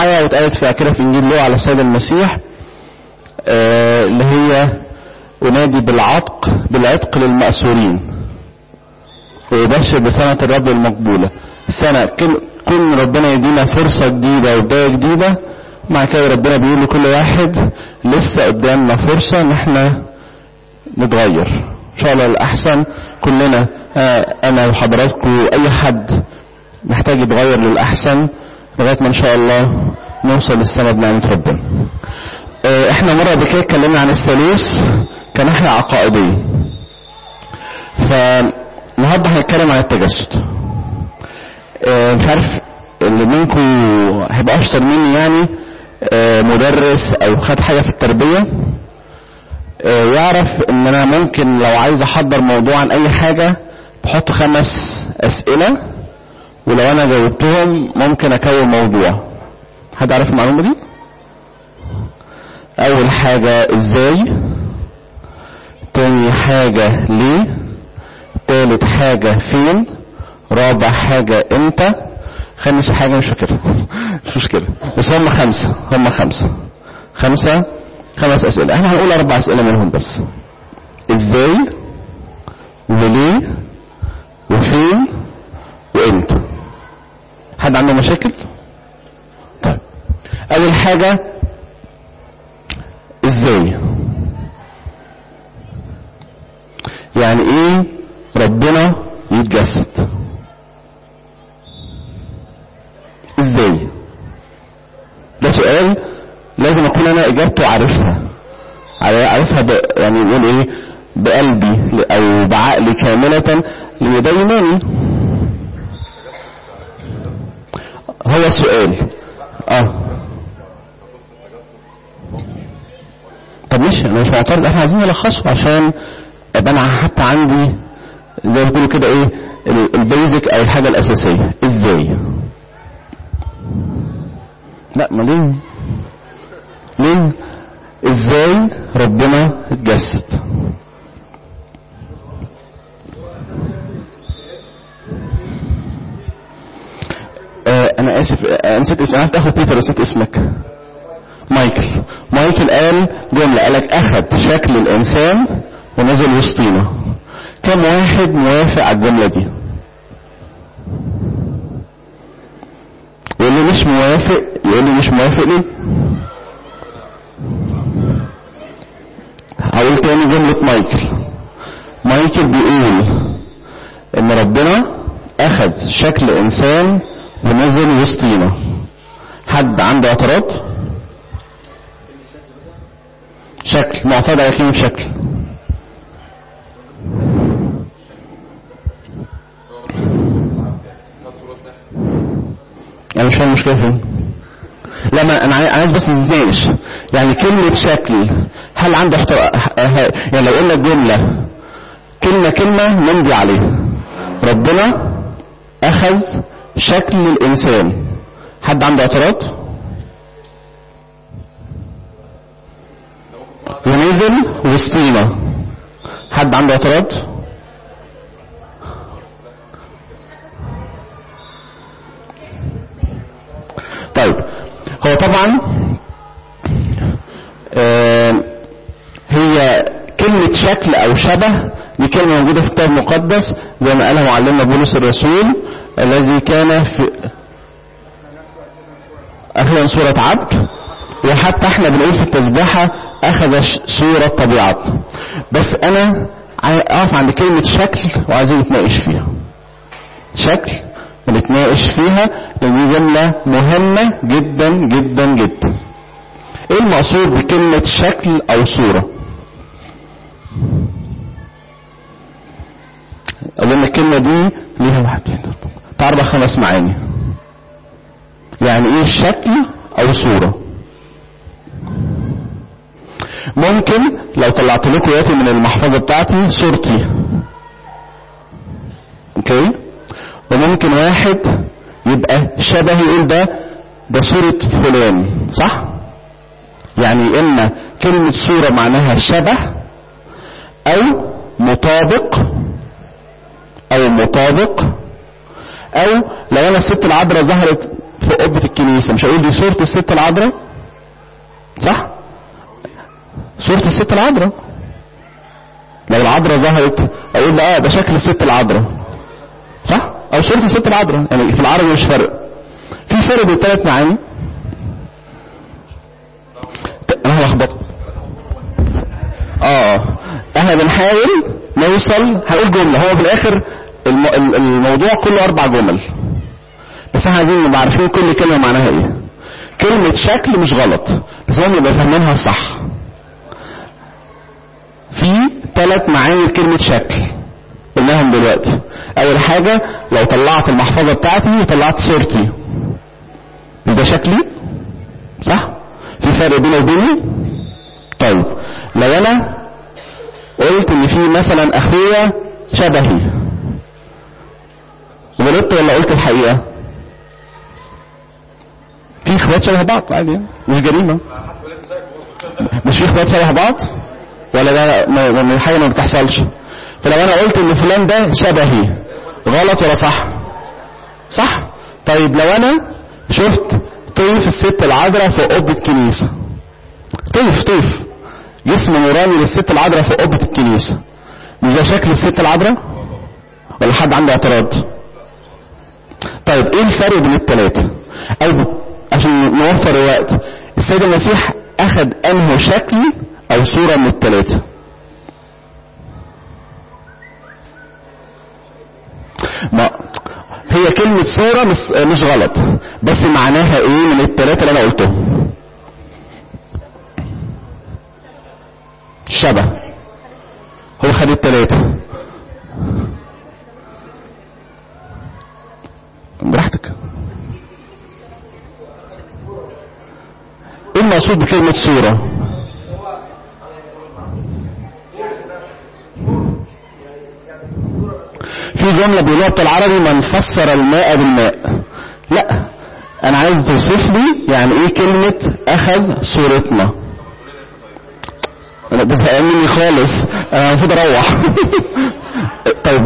معايا واتقالت في كده في انجيل لوقا على السيد المسيح آه اللي هي انادي بالعتق بالعتق للمأسورين ويبشر بسنة الرب المقبولة سنة كل ربنا يدينا فرصة جديدة وبداية جديدة مع كده ربنا بيقول لكل واحد لسه قدامنا فرصة ان احنا نتغير ان شاء الله الاحسن كلنا انا وحضراتكم اي حد محتاج يتغير للاحسن لغايه ما ان شاء الله نوصل للسنه بنعمه ربنا. احنا مره قبل كده اتكلمنا عن الثالوث كناحيه عقائديه. فالنهارده هنتكلم عن التجسد. مش عارف اللي منكم هيبقى اشطر مني يعني مدرس او خد حاجه في التربيه يعرف ان انا ممكن لو عايز احضر موضوع عن اي حاجه بحط خمس اسئله ولو انا جاوبتهم ممكن اكون موضوع حد عارف المعلومه دي اول حاجه ازاي تاني حاجه ليه تالت حاجه فين رابع حاجه امتى خامس حاجه مش فاكرها مش مشكله بس هم خمسه هم خمسه خمسه خمس اسئله احنا هنقول اربع اسئله منهم بس ازاي وليه وفين وامتى حد عنده مشاكل طيب اول حاجه ازاي يعني ايه ربنا يتجسد ازاي ده سؤال لازم اكون انا اجابته عارفها عارفها ب... يعني نقول ايه بقلبي او بعقلي كاملة لان ده ايماني هو سؤال اه طب مش انا مش معترض احنا عايزين نلخصه عشان ابقى انا حتى عندي زي ما بيقولوا كده ايه البيزك او الحاجه الاساسيه ازاي لا ما ليه ليه ازاي ربنا اتجسد آه انا اسف آه نسيت اسمك عرفت اخو بيتر نسيت اسمك مايكل مايكل قال جملة قالك اخد شكل الانسان ونزل وسطينا كم واحد موافق على الجملة دي واللي مش موافق يقول لي مش موافق ليه هقول تاني جملة مايكل مايكل بيقول ان ربنا اخذ شكل انسان ونزل وسطينا حد عنده اعتراض شكل معترض على كلمة شكل انا مش فاهم المشكله فين لا ما انا عايز بس نتناقش يعني كلمه شكل هل عنده احتر... يعني لو قلنا الجمله كلمه كلمه نمضي عليها ربنا اخذ شكل الانسان حد عنده اعتراض ونزل وسطينا حد عنده اعتراض طيب هو طبعا آه هي كلمة شكل أو شبه دي كلمة موجودة في الكتاب المقدس زي ما قالها معلمنا بولس الرسول الذي كان في أخذ صورة عبد وحتى احنا بنقول في التسبيحة أخذ صورة طبيعته بس أنا أقف عند كلمة شكل وعايزين نتناقش فيها شكل بنتناقش فيها لان دي جملة مهمة جدا جدا جدا ايه المقصود بكلمة شكل او صورة اظن الكلمة دي ليها واحد اربع خمس معاني يعني ايه شكل او صورة ممكن لو طلعت لكم دلوقتي من المحفظة بتاعتي صورتي اوكي وممكن واحد يبقى شبه يقول ده ده صورة فلان صح يعني اما كلمة صورة معناها شبه او مطابق او مطابق او لو انا الست العذراء ظهرت في قبة الكنيسة مش هقول دي صورة الست العذراء صح صورة الست العذراء لو العذراء ظهرت اقول اه ده شكل الست العذراء صح او صورة الست العذراء يعني في العربي مش فرق في فرق بين الثلاث معاني انا هلخبطك اه احنا بنحاول نوصل هقول جملة هو في الاخر الم... الموضوع كله اربع جمل بس احنا عايزين نبقى عارفين كل كلمة معناها ايه كلمة شكل مش غلط بس هم يبقى فاهمينها صح في ثلاث معاني لكلمة شكل قلناهم دلوقتي اول حاجة لو طلعت المحفظة بتاعتي وطلعت صورتي ده شكلي صح في فرق بينه وبيني طيب لو انا قلت ان في مثلا اخويا شبهي غلطت ولا قلت الحقيقة في اخوات شبه بعض عادي مش جريمة مش في اخوات شبه بعض ولا ده ما- ما- حاجة ما بتحصلش فلو انا قلت ان فلان ده شبهي غلط ولا صح صح طيب لو انا شفت طيف الست العذراء في قبة كنيسة طيف طيف جسم نوراني للست العذراء في قبة الكنيسة مش ده شكل الست العذراء ولا حد عنده اعتراض طيب ايه الفرق بين الثلاثة او عشان نوفر الوقت السيد المسيح اخذ انه شكل او صورة من الثلاثة ما هي كلمة صورة مش, مش غلط بس معناها ايه من الثلاثة اللي انا قلتهم شبه هو خد الثلاثة براحتك ايه المقصود بكلمة صورة في جملة بيقولوها بتاع العربي من فسر الماء بالماء لا انا عايز توصف لي يعني ايه كلمة اخذ صورتنا انا ده زهقان مني خالص انا المفروض اروح طيب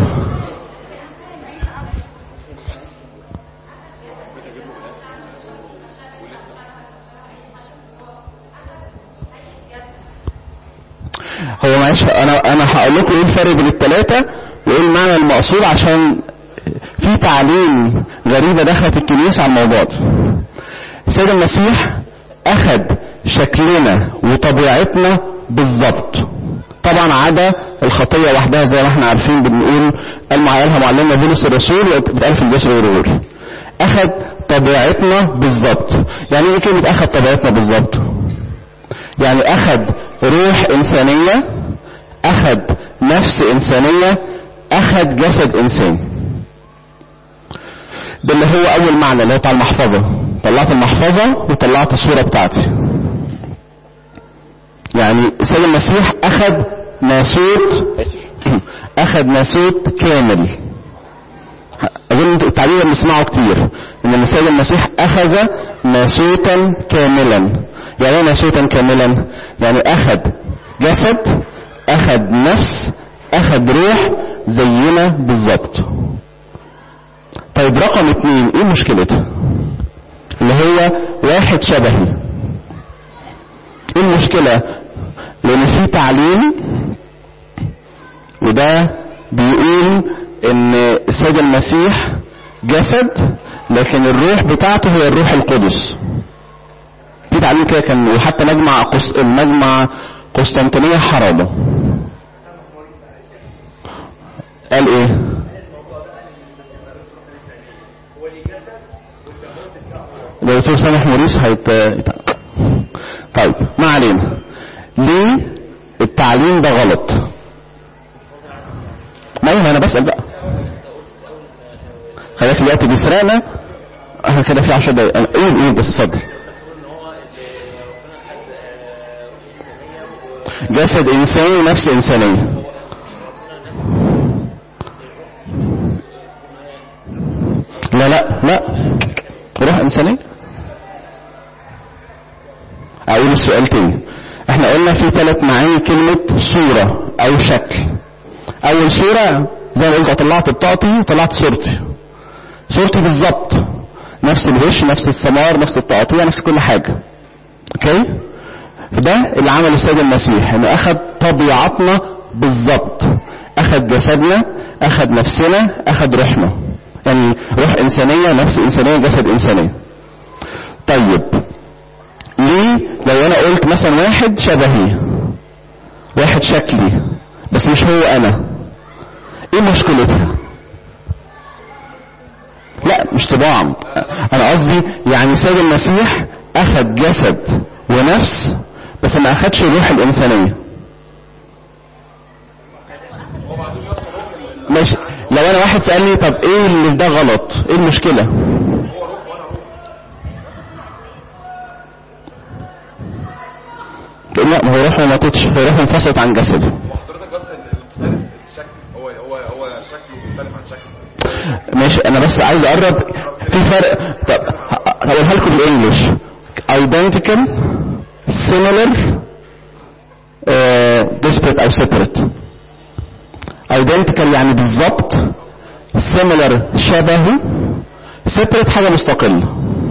هو معلش انا انا هقول لكم ايه الفرق بين الثلاثه وايه المعنى المقصود عشان في تعليم غريبه دخلت الكنيسه على الموضوع ده. السيد المسيح اخذ شكلنا وطبيعتنا بالظبط طبعا عدا الخطيه وحدها زي ما احنا عارفين بنقول قال معينها معلمنا بولس الرسول بتقال في الجسر والروح اخذ طبيعتنا بالظبط يعني ايه كلمه اخذ طبيعتنا بالظبط يعني اخذ روح انسانية اخذ نفس انسانية اخذ جسد انسان ده اللي هو اول معنى اللي هو بتاع المحفظة طلعت المحفظة وطلعت الصورة بتاعتي يعني السيد المسيح اخذ ناسوت اخذ ناسوت كامل اظن التعبير اللي بنسمعه كتير ان السيد المسيح اخذ ناسوتا كاملا يعني ايه ناسوتا كاملا يعني اخذ جسد اخذ نفس اخذ روح زينا بالظبط طيب رقم اتنين ايه مشكلتها اللي هو واحد شبهي ايه المشكلة لان في تعليم وده بيقول ان السيد المسيح جسد لكن الروح بتاعته هي الروح القدس في تعليم كده كان وحتى مجمع قس... المجمع قسطنطينية حرمه قال ايه الدكتور سامح موريس هيت يت- طيب ما علينا ليه التعليم ده غلط ما أيوة، انا بسأل بقى خليك الوقت بيسرقنا احنا كده في 10 دقايق أنا- قول قول بس اتفضل جسد انساني نفس انسانيه لا لا لا روح انسانيه اقول السؤال تاني احنا قلنا في ثلاث معاني كلمة صورة او شكل اول صورة زي ما قلت طلعت بطاقتي وطلعت صورتي صورتي بالظبط نفس الوش نفس الثمار نفس التقطيع نفس كل حاجة اوكي فده اللي عمله السيد المسيح انه اخذ طبيعتنا بالظبط اخذ جسدنا اخذ نفسنا اخذ روحنا يعني روح انسانية نفس انسانية جسد انسانية طيب ليه لو انا قلت مثلا واحد شبهي واحد شكلي بس مش هو انا ايه مشكلتها لا مش طباع انا قصدي يعني سيد المسيح اخذ جسد ونفس بس ما اخدش الروح الانسانيه ماشي لو انا واحد سالني طب ايه اللي في ده غلط ايه المشكله لا ما هو روحه ما ماتتش هو روحه انفصلت عن جسده وحضرتك بس المختلف الشكل هو هو هو شكله مختلف عن شكله ماشي انا بس عايز اقرب في فرق طب ه- هقولها لكم بالانجلش identical similar uh, disparate او separate identical يعني بالظبط similar شبهه separate حاجة مستقلة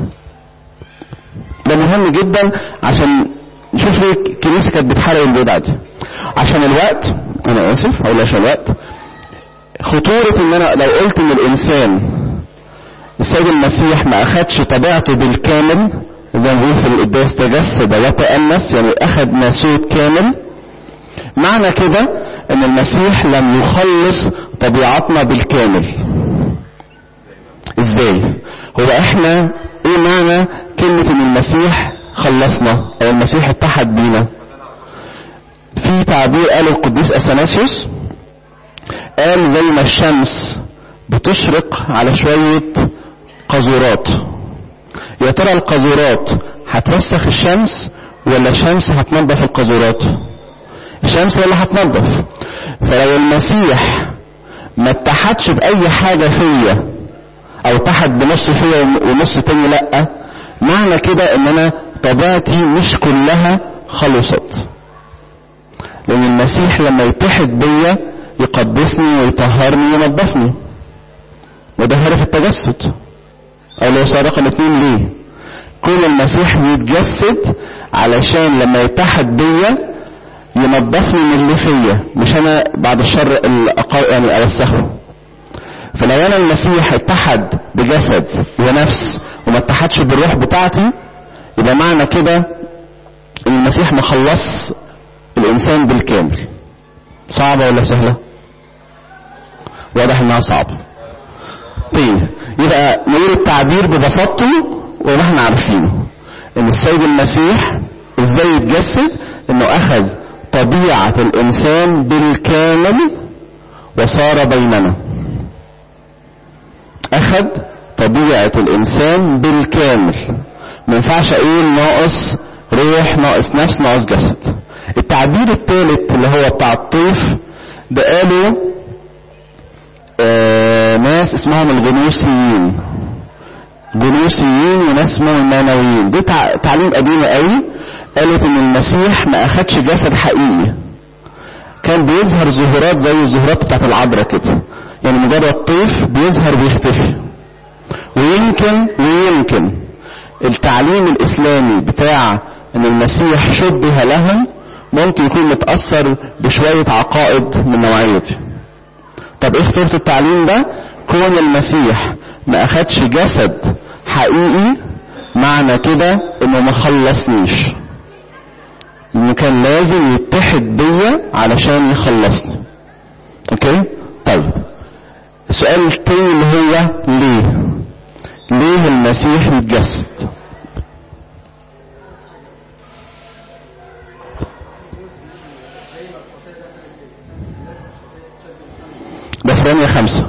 ده مهم جدا عشان نشوف ليه الكنيسة كانت بتحارب البدعة دي عشان الوقت انا اسف هقول عشان الوقت خطورة ان انا لو قلت ان الانسان السيد المسيح ما اخدش طبيعته بالكامل زي ما بيقول في القداس تجسد وتأنس يعني اخد ناسوت كامل معنى كده ان المسيح لم يخلص طبيعتنا بالكامل ازاي هو احنا ايه معنى كلمة ان المسيح خلصنا او المسيح اتحد بينا في تعبير قاله القديس اثناسيوس قال زي ما الشمس بتشرق على شوية قاذورات يا ترى القاذورات هتوسخ الشمس ولا الشمس هتنظف القاذورات الشمس هي اللي هتنظف فلو المسيح ما اتحدش بأي حاجة فيا أو اتحد بنص فيا ونص تاني لأ معنى كده إن أنا طبيعتي مش كلها خلصت لأن المسيح لما يتحد بيا يقدسني ويطهرني وينظفني وده هدف التجسد او لو صار رقم اتنين ليه كون المسيح يتجسد علشان لما يتحد بيا ينظفني من اللي فيا مش انا بعد الشر الأقا- يعني اوسخه فلو انا المسيح اتحد بجسد ونفس وما اتحدش بالروح بتاعتي يبقى معنى كده ان المسيح ما خلص الانسان بالكامل صعبة ولا سهلة واضح انها صعبة طيب يبقى نقول التعبير ببساطته وما احنا عارفينه ان السيد المسيح ازاي يتجسد انه اخذ طبيعة الانسان بالكامل وصار بيننا اخذ طبيعة الانسان بالكامل ما ينفعش اقول ناقص روح ناقص نفس ناقص جسد التعبير الثالث اللي هو بتاع الطيف ده قالوا آه ناس اسمهم الغنوسيين جنوسيين وناس اسمهم المانويين دي تع- تعليم قديم قوي قالت ان المسيح ما اخدش جسد حقيقي كان بيظهر ظهورات زي الظهورات بتاعت العذراء كده يعني مجرد طيف بيظهر بيختفي ويمكن ويمكن التعليم الاسلامي بتاع ان المسيح شبه لهم ممكن يكون متأثر بشوية عقائد من النوعية دي طب ايه خطورة التعليم ده كون المسيح ما اخدش جسد حقيقي معنى كده انه ما خلصنيش انه كان لازم يتحد بيا علشان يخلصني اوكي طيب السؤال التاني اللي هو ليه ليه المسيح يتجسد ده في رمية خمسة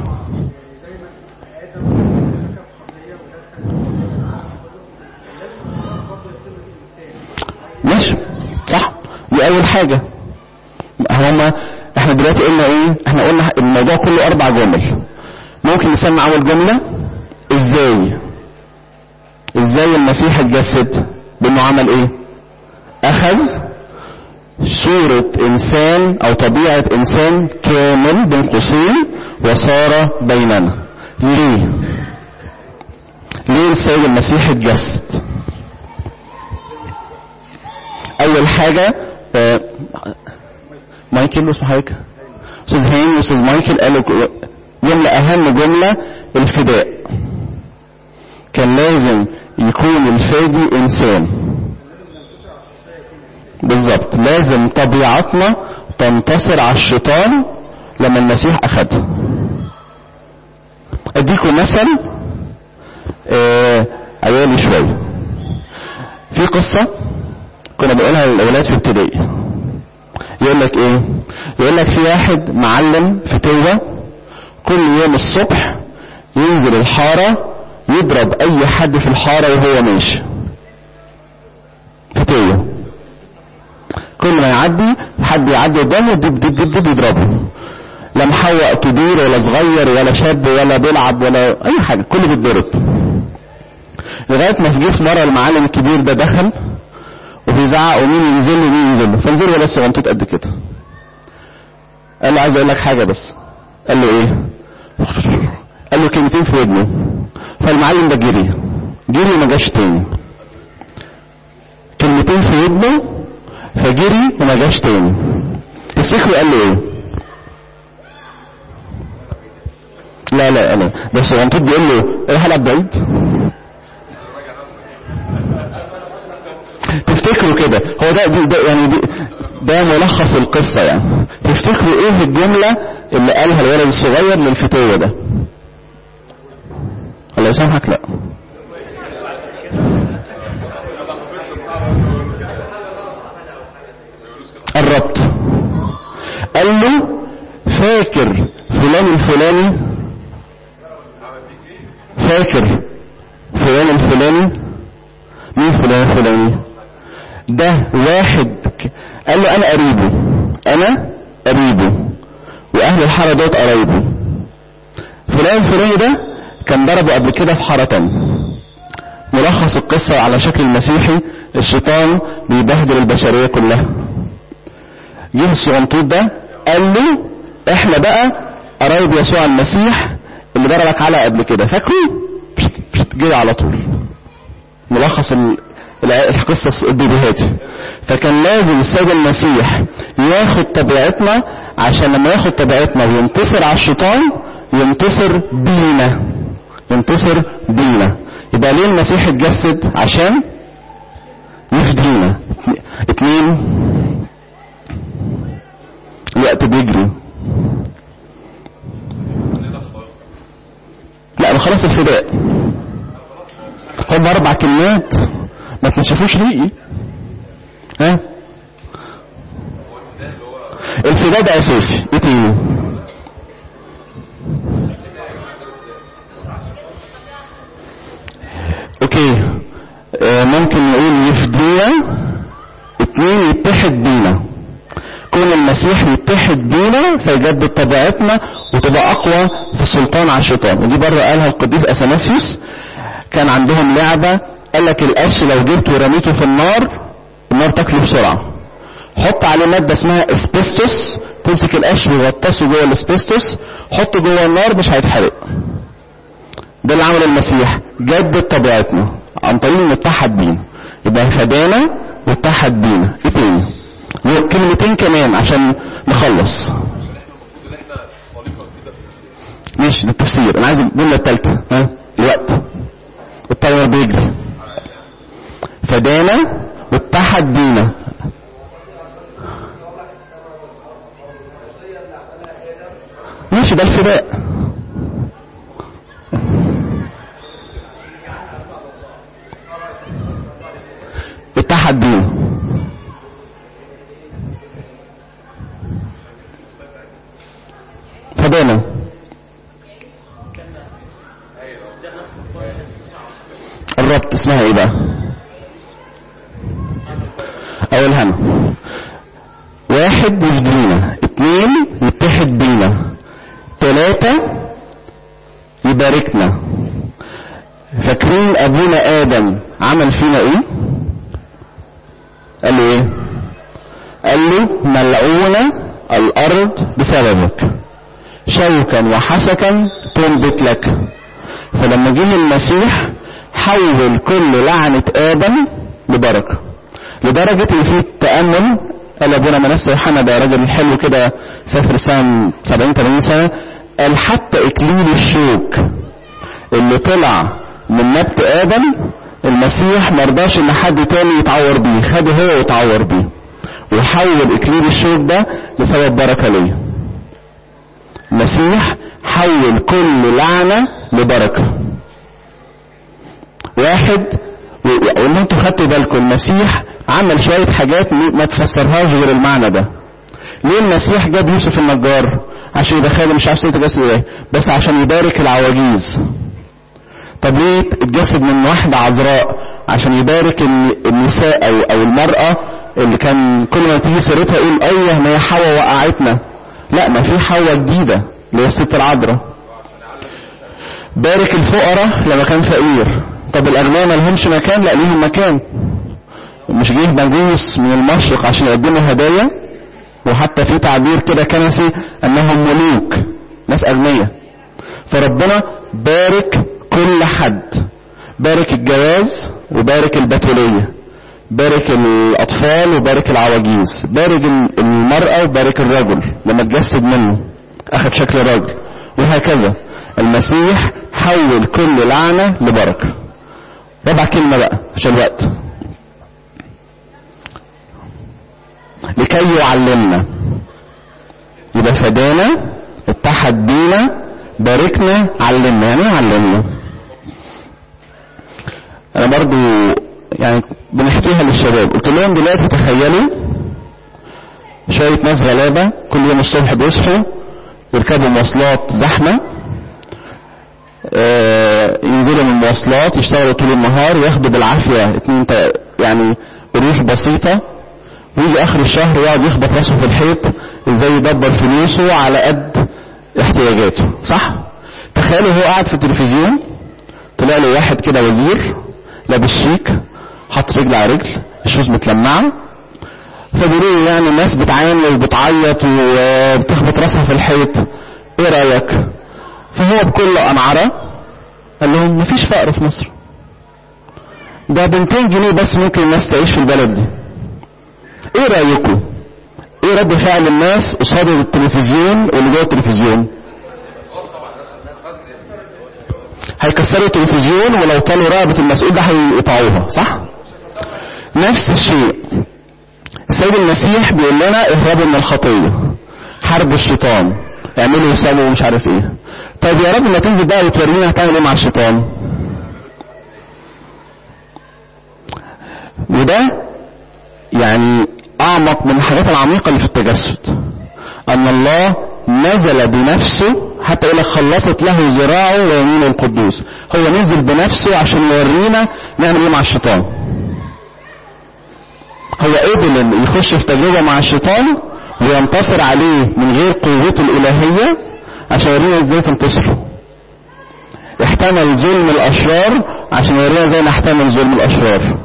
ماشي صح دي أول حاجة هما احنا دلوقتي قلنا ايه احنا قلنا الموضوع كله أربع جمل ممكن نسمع أول جملة ازاي ازاي المسيح اتجسد بانه عمل ايه اخذ صورة انسان او طبيعة انسان كامل بين قوسين وصار بيننا ليه ليه السيد المسيح اتجسد اول حاجة آه، مايكل اسمه حضرتك استاذ هاني واستاذ مايكل قالوا ك- جملة اهم جملة الفداء كان لازم يكون الفادي انسان بالظبط لازم طبيعتنا تنتصر على الشيطان لما المسيح اخدها اديكم مثل آه عيالي شوية في قصة كنا بنقولها للاولاد في ابتدائي يقول لك ايه يقول لك في واحد معلم في توبة كل يوم الصبح ينزل الحارة يضرب اي حد في الحارة وهو ماشي في توبة كل ما يعدي حد يعدي قدامه دب دب دب دب يضربه لا محوق كبير ولا صغير ولا شاب ولا بيلعب ولا اي حاجة كله بيتضرب لغاية ما جه في مرة المعلم الكبير ده دخل وبيزعق ومين ينزل له ومين ينزل له فنزل له بس غنطوط قد كده قال له عايز اقول لك حاجة بس قال له ايه قال له كلمتين في ودنه فالمعلم ده جري جري وما جاش تاني كلمتين في ودنه فجري وما جاش تاني تفتكروا قال له ايه لا لا لا بس غنطوط بيقول له ايه هلعب بعيد تفتكروا كده هو ده, دي ده يعني دي ده ملخص القصة يعني تفتكروا ايه الجملة اللي قالها الولد الصغير للفتوة ده الله يسامحك لا قربت قال له فاكر فلان الفلاني فاكر فلان الفلاني مين فلان الفلاني ده واحد ك- قال له انا قريبه انا قريبه واهل الحاره دوت قرايبه فلان الفلاني ده كان ضربه قبل كده في حاره تانية ملخص القصة على شكل المسيحي الشيطان بيبهدل البشرية كلها جه الصغنطوط ده قال له احنا بقى قرايب يسوع المسيح اللي ضربك على قبل كده فاكره بشت بشت جه على طول ملخص ال- الع- القصة البيبيهاتي فكان لازم السيد المسيح ياخد طبيعتنا عشان لما ياخد طبيعتنا وينتصر على الشيطان ينتصر بينا ينتصر بينا يبقى ليه المسيح اتجسد عشان يفدينا اتنين الوقت بيجري لا ده خلاص الفداء هم اربع كلمات ما تنشفوش ريقي ها الفداء ده اساسي ايه تاني اوكي آه ممكن نقول يفدينا اتنين يتحد بينا كون المسيح يتحد بينا فيجدد طبيعتنا وتبقى اقوى في سلطان على الشيطان ودي بره قالها القديس اثناسيوس كان عندهم لعبة قال لك القش لو جبته ورميته في النار النار تاكله بسرعة حط عليه مادة اسمها اسبستوس تمسك القش ويغطسه جوه الاسبستوس حطه جوه النار مش هيتحرق ده اللي عمله المسيح جدد طبيعتنا عن طريق انه اتحد بينا يبقى فدانا واتحد بينا ايه تاني كلمتين كمان عشان نخلص ماشي ده التفسير انا عايز الجمله الثالثه ها الوقت التايمر بيجري فدانا واتحد بينا ماشي ده الفداء اتحد بينا فدانا الربط اسمها ايه بقى اول هنا واحد يفدينا اتنين يتحد بينا تلاتة يباركنا فاكرين ابونا ادم عمل فينا ايه قال له ايه قال له ملعونة الارض بسببك شوكا وحسكا تنبت لك فلما جه المسيح حول كل لعنة آدم لبركة لدرجة إن في تأمل قال أبونا منسى يوحنا ده راجل حلو كده سافر سنة 70 80 سنة قال حتى إكليل الشوك اللي طلع من نبت آدم المسيح مرضاش إن حد تاني يتعور بيه خده هو ويتعور بيه وحول إكليل الشوك ده لسبب بركة ليه المسيح حول كل لعنة لبركة واحد وان انتوا خدتوا بالكم المسيح عمل شوية حاجات ما تفسرهاش غير المعنى ده ليه المسيح جاب يوسف النجار عشان يدخله مش عارف يتجسد ايه بس عشان يبارك العواجيز طب ليه اتجسد من واحدة عذراء عشان يبارك النساء او او المرأة اللي كان كل ما تيجي سيرتها يقول ايوه ما هي حواء وقعتنا لا ما في حواء جديدة اللي هي الست العذراء بارك الفقراء لما كان فقير طب الاغنياء ما لهمش مكان لا ليهم مكان مش جه مجوس من المشرق عشان يقدموا هدايا وحتى في تعبير كده كنسي انهم ملوك ناس اغنياء فربنا بارك كل حد بارك الجواز وبارك البتولية بارك الاطفال وبارك العواجيز بارك المرأة وبارك الرجل لما اتجسد منه اخذ شكل راجل وهكذا المسيح حول كل لعنة لبركة ربع كلمة بقى عشان الوقت لكي يعلمنا يبقى فدانا اتحد بينا باركنا علمنا يعني ايه علمنا انا برضو يعني بنحكيها للشباب قلت لهم دلوقتي تخيلوا شوية ناس غلابة كل يوم الصبح بيصحوا يركبوا مواصلات زحمة آه ينزلوا من المواصلات يشتغلوا طول النهار ياخدوا بالعافية اتنين يعني قروش بسيطة ويجي اخر الشهر يقعد يخبط راسه في الحيط ازاي يدبر فلوسه على قد احتياجاته صح تخيلوا هو قاعد في التلفزيون طلع له واحد كده وزير لابس شيك حط رجل على رجل الشوز متلمعه فبيقولوا يعني الناس بتعاني وبتعيط وبتخبط راسها في الحيط ايه رايك فهو بكل أنعرة قال لهم مفيش فقر في مصر ده ب 200 جنيه بس ممكن الناس تعيش في البلد دي ايه رأيكم ايه رد فعل الناس قصاد التلفزيون واللي جوه التلفزيون هيكسروا التلفزيون ولو طالوا رقبة المسؤول ده هيقطعوها صح نفس الشيء السيد المسيح بيقول لنا اهربوا من الخطية حاربوا الشيطان اعملوا وسووا ومش عارف ايه طيب يا رب ما تنزل بقى وتورينا هتعمل ايه مع الشيطان وده يعني اعمق من الحاجات العميقة اللي في التجسد ان الله نزل بنفسه حتى يقول لك خلصت له ذراعه ويمينه القدوس هو نزل بنفسه عشان يورينا نعمل ايه مع الشيطان هو قبل يخش في تجربة مع الشيطان وينتصر عليه من غير قوته الإلهية عشان يورينا ازاي تنتصروا احتمل ظلم الأشرار عشان يورينا ازاي نحتمل ظلم الأشرار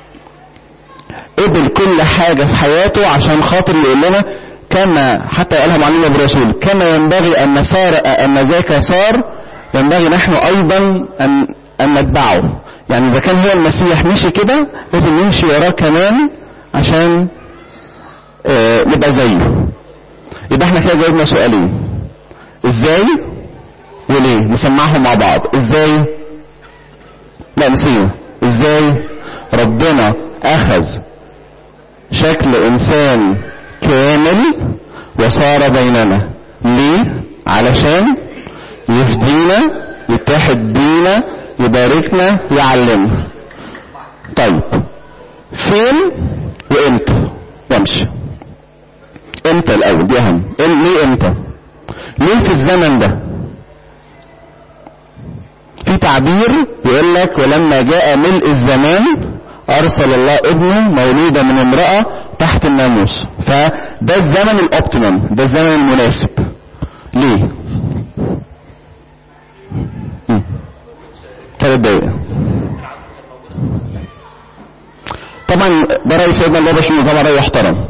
قبل كل حاجة في حياته عشان خاطر يقول لنا كما حتى قالها معلمنا بالرسول كما ينبغي أن صار أن ذاك صار ينبغي نحن أيضا أن أن نتبعه يعني إذا كان هو المسيح مشي كده لازم نمشي وراه كمان عشان آه نبقى زيه يبقى احنا كده جاوبنا سؤالين ازاي وليه نسمعهم مع بعض ازاي لا نسينا ازاي ربنا اخذ شكل انسان كامل وصار بيننا ليه علشان يفدينا يتحد بينا يباركنا يعلمنا طيب فين وامتى وامشي امتى الاول دي اهم ليه امتى ليه في الزمن ده في تعبير يقول لك ولما جاء ملء الزمان ارسل الله ابنه مولودا من امرأة تحت الناموس فده الزمن الاوبتيمم ده الزمن المناسب ليه ثلاث دقايق طبعا ده رأي سيدنا الله باشا طبعا رأي يحترم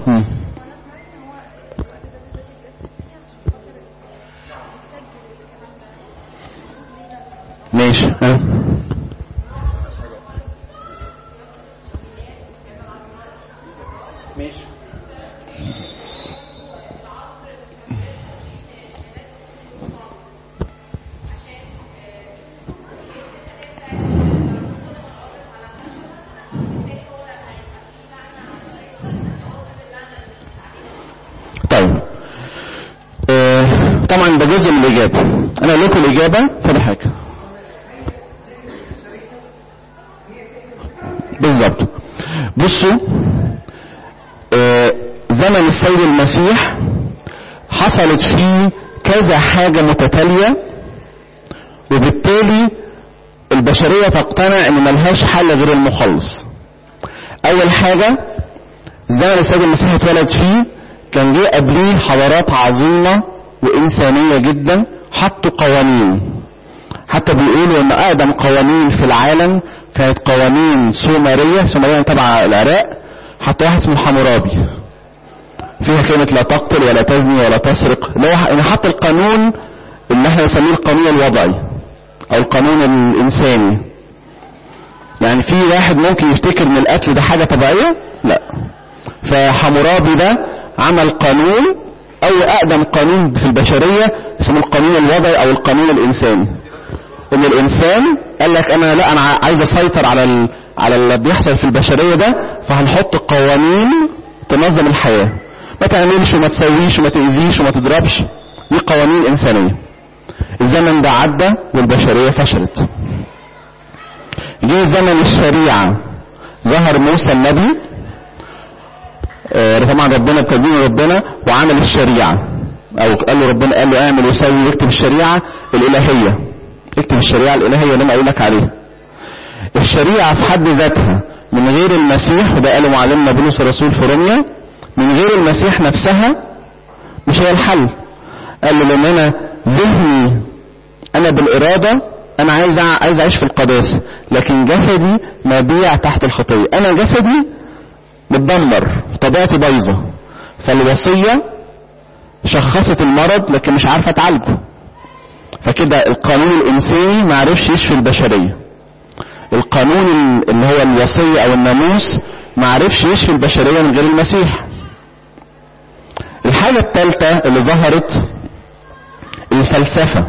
ماشي ها ماشي طيب آه، طبعا ده جزء من الإجابة أنا أقول لكم الإجابة كل حاجة بالظبط بصوا آه، زمن السيد المسيح حصلت فيه كذا حاجة متتالية وبالتالي البشرية تقتنع ان ملهاش حل غير المخلص اول حاجة زمن السيد المسيح اتولد فيه كان جه قبليه حضارات عظيمة وإنسانية جدا حطوا قوانين حتى بيقولوا ان اقدم قوانين في العالم كانت قوانين سومرية سومرية تبع العراق حتى واحد اسمه حمورابي فيها كلمة لا تقتل ولا تزني ولا تسرق اللي هو ان حط القانون اللي احنا نسميه القانون الوضعي او القانون الانساني يعني في واحد ممكن يفتكر ان القتل ده حاجة طبيعية لا فحمورابي ده عمل قانون او اقدم قانون في البشرية اسمه القانون الوضعي او القانون الانساني ان الانسان قال لك انا لا انا عايز اسيطر على ال... على اللي بيحصل في البشريه ده فهنحط قوانين تنظم الحياه ما تعملش وما تسويش وما تاذيش وما تضربش دي قوانين انسانيه الزمن ده عدى والبشريه فشلت جه زمن الشريعه ظهر موسى النبي آه، طبعا ربنا بتدين ربنا وعمل الشريعه او قال له ربنا قال له اعمل وسوي واكتب الشريعه الالهيه اكتب الشريعة الإلهية اللي أنا قايل لك عليها الشريعة في حد ذاتها من غير المسيح وده قاله معلمنا بولس الرسول في روميا من غير المسيح نفسها مش هي الحل قال له لأن أنا ذهني أنا بالإرادة أنا عايز أع- عايز أعيش في القداسة لكن جسدي مبيع تحت الخطية أنا جسدي متدمر طبيعتي بايظة فالوصية شخصت المرض لكن مش عارفة تعالجه فكده القانون الإنساني ما عرفش يشفي البشرية القانون ال- اللي هو الوصية أو الناموس ما عرفش يشفي البشرية من غير المسيح الحاجة الثالثة اللي ظهرت الفلسفة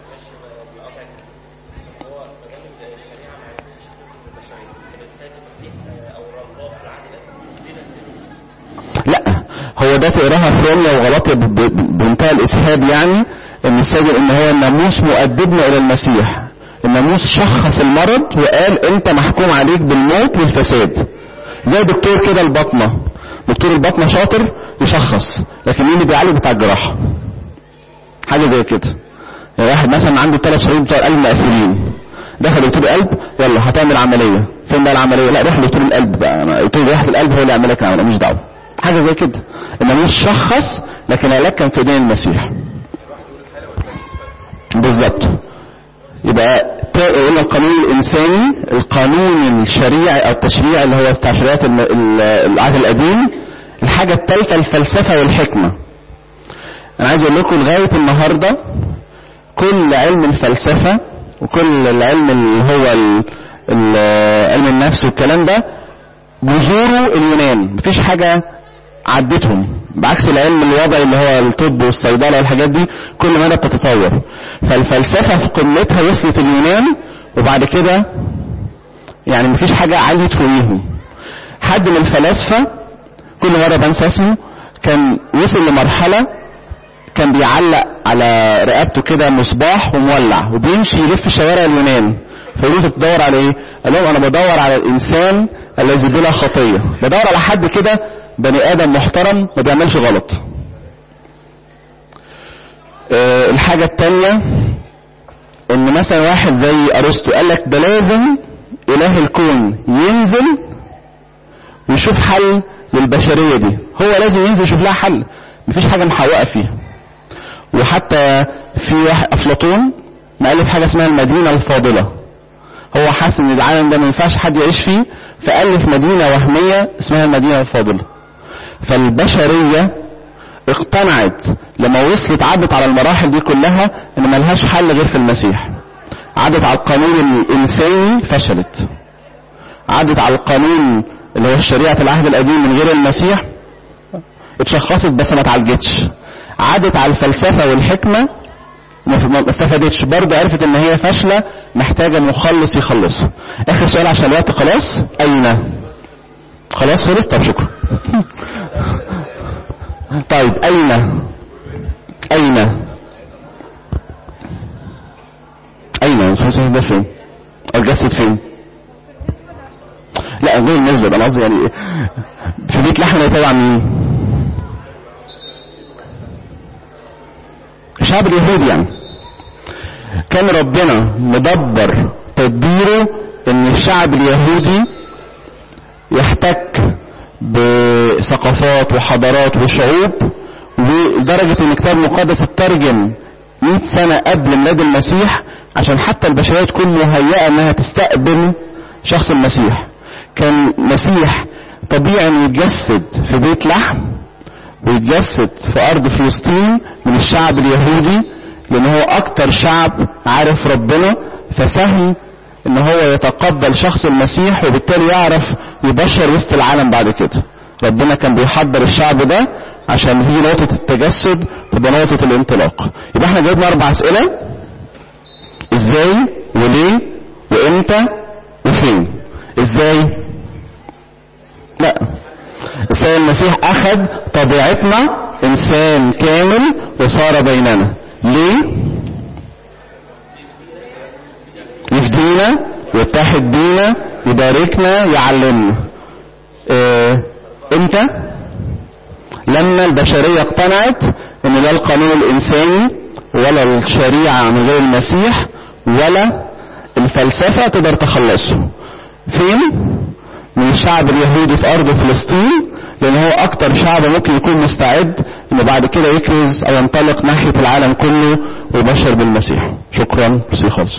لا هو ده تقراها في روميا وغلطية ب- ب- بمنتهى الاسهاب يعني ان السيد ان هو الناموس مؤدبنا الى المسيح الناموس شخص المرض وقال انت محكوم عليك بالموت والفساد زي دكتور كده البطنة دكتور البطنة شاطر يشخص لكن مين اللي بيعالج بتاع الجراحة حاجة زي كده يعني واحد مثلا عنده ثلاث شرايين بتوع القلب مقفولين دخل دكتور القلب يلا هتعمل عملية فين بقى العملية لا روح دكتور القلب بقى أنا دكتور جراحة القلب هو اللي يعمل لك العملية مش دعوة حاجة زي كده الناموس شخص لكن العلاج كان في ايدين المسيح بالظبط يبقى تا- قلنا القانون الانساني القانون الشريعي او التشريعي اللي هو بتاع شريعه الم- ال- العهد القديم الحاجه الثالثه الفلسفه والحكمه انا عايز اقول لكم لغايه النهارده كل علم الفلسفه وكل العلم اللي هو ال- ال- علم النفس والكلام ده جذوره اليونان مفيش حاجه عدتهم بعكس العلم الوضعي اللي هو الطب والصيدله والحاجات دي كل مدى بتتطور فالفلسفه في قمتها وصلت اليونان وبعد كده يعني مفيش حاجه عليت فوقيهم حد من الفلاسفه كل مره بنسى اسمه كان وصل لمرحله كان بيعلق على رقبته كده مصباح ومولع وبيمشي يلف شوارع اليونان فيقولوا له بتدور على ايه؟ قال لهم انا بدور على الانسان الذي بلا خطيه بدور على حد كده بني ادم محترم ما بيعملش غلط آه، الحاجة التانية ان مثلا واحد زي ارسطو قال لك ده لازم اله الكون ينزل ويشوف حل للبشرية دي هو لازم ينزل يشوف لها حل مفيش حاجة محوقة فيها وحتى في واحد افلاطون مؤلف حاجة اسمها المدينة الفاضلة هو حاسس ان العالم ده ما ينفعش حد يعيش فيه فألف مدينة وهمية اسمها المدينة الفاضلة فالبشرية اقتنعت لما وصلت عدت على المراحل دي كلها ان ملهاش حل غير في المسيح عدت على القانون الانساني فشلت عدت على القانون اللي هو شريعة العهد القديم من غير المسيح اتشخصت بس ما اتعالجتش عادت على الفلسفة والحكمة ما ما استفادتش برضه عرفت ان هي فاشلة محتاجة مخلص يخلصها اخر سؤال عشان الوقت خلاص اين خلاص خلص طب شكرا طيب اين اين اين مش عارف ده فين الجسد فين لا غير النسبة انا قصدي يعني في بيت لحم يتابع مين الشعب اليهودي يعني كان ربنا مدبر تدبيره ان الشعب اليهودي يحتك بثقافات وحضارات وشعوب ولدرجة ان الكتاب المقدس اترجم 100 سنة قبل ميلاد المسيح عشان حتى البشرية تكون مهيئة انها تستقبل شخص المسيح كان مسيح طبيعي انه يتجسد في بيت لحم ويتجسد في ارض فلسطين من الشعب اليهودي لان هو اكتر شعب عارف ربنا فسهل ان هو يتقبل شخص المسيح وبالتالي يعرف يبشر وسط العالم بعد كده ربنا كان بيحضر الشعب ده عشان هي نقطة التجسد تبقى نقطة الانطلاق يبقى احنا جاوبنا اربع اسئلة ازاي وليه وامتى وفين ازاي لا السيد المسيح اخذ طبيعتنا انسان كامل وصار بيننا ليه يفدينا يتحد بينا يباركنا يعلمنا اه امتى لما البشرية اقتنعت ان لا القانون الانساني ولا الشريعة من غير المسيح ولا الفلسفة تقدر تخلصه فين من الشعب اليهودي في ارض فلسطين لان هو اكتر شعب ممكن يكون مستعد انه بعد كده يكرز او ينطلق ناحية العالم كله ويبشر بالمسيح شكرا بسي خالص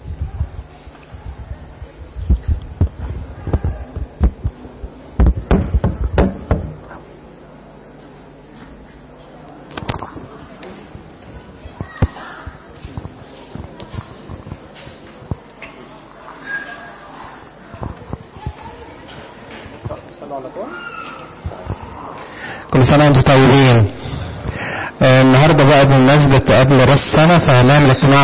كل سنة وانتم طيبين آه، النهاردة بقى بمناسبة قبل راس السنة فهنعمل اجتماع